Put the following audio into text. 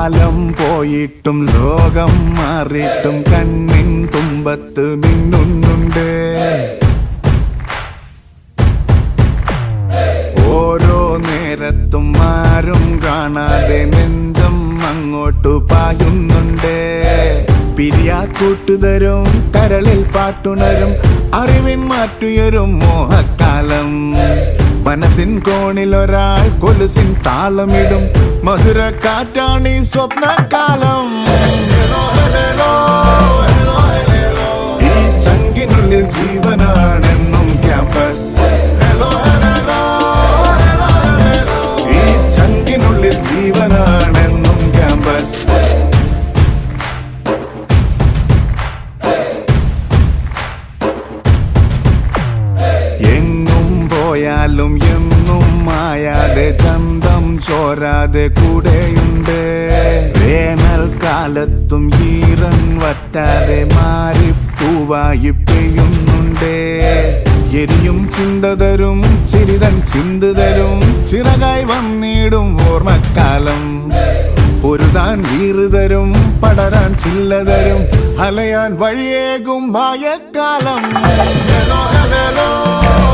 കാലം പോയിട്ടും ലോകം മാറിയിട്ടും കണ്ണിൻ തുമ്പത്ത് മിന്നുന്നുണ്ട് ഓരോ നേരത്തും ആരും കാണാതെ നെഞ്ചം അങ്ങോട്ടു പായുന്നുണ്ട് പിരിയാ കൂട്ടുതരും കരളിൽ പാട്ടുണരും അറിവിൻ മാറ്റുയരും മോഹക്കാലം മനസ്സിൻ കോണിൽ ഒരാൾ കൊലുസിൻ താളമിടും മധുര കാറ്റാണ് ഈ സ്വപ്നകാലം ഈ ചങ്കിനുള്ളിൽ ജീവനാണെന്നും ക്യാമ്പസ് ഹലോ ഹലോ ഈ ചങ്കിനുള്ളിൽ ജീവനാണെന്നും ക്യാമ്പസ് എങ്ങും പോയാലും എന്നും മായാതെ ചന്തം ചോരാതെ കൂടെയുണ്ട് വേനൽക്കാലത്തും ഈറൻ വറ്റാതെ മാറിപ്പൂവായി പെയ്യുന്നുണ്ട് എരിയും ചിന്തതരും ചിരിതൻ ചിന്തുതരും ചിറകായി വന്നിടും ഓർമ്മക്കാലം പൊരുതാൻ വീറുതരും പടരാൻ ചില്ലതരും അലയാൻ വഴിയേകും മായക്കാലം ഹലോ ഹലോ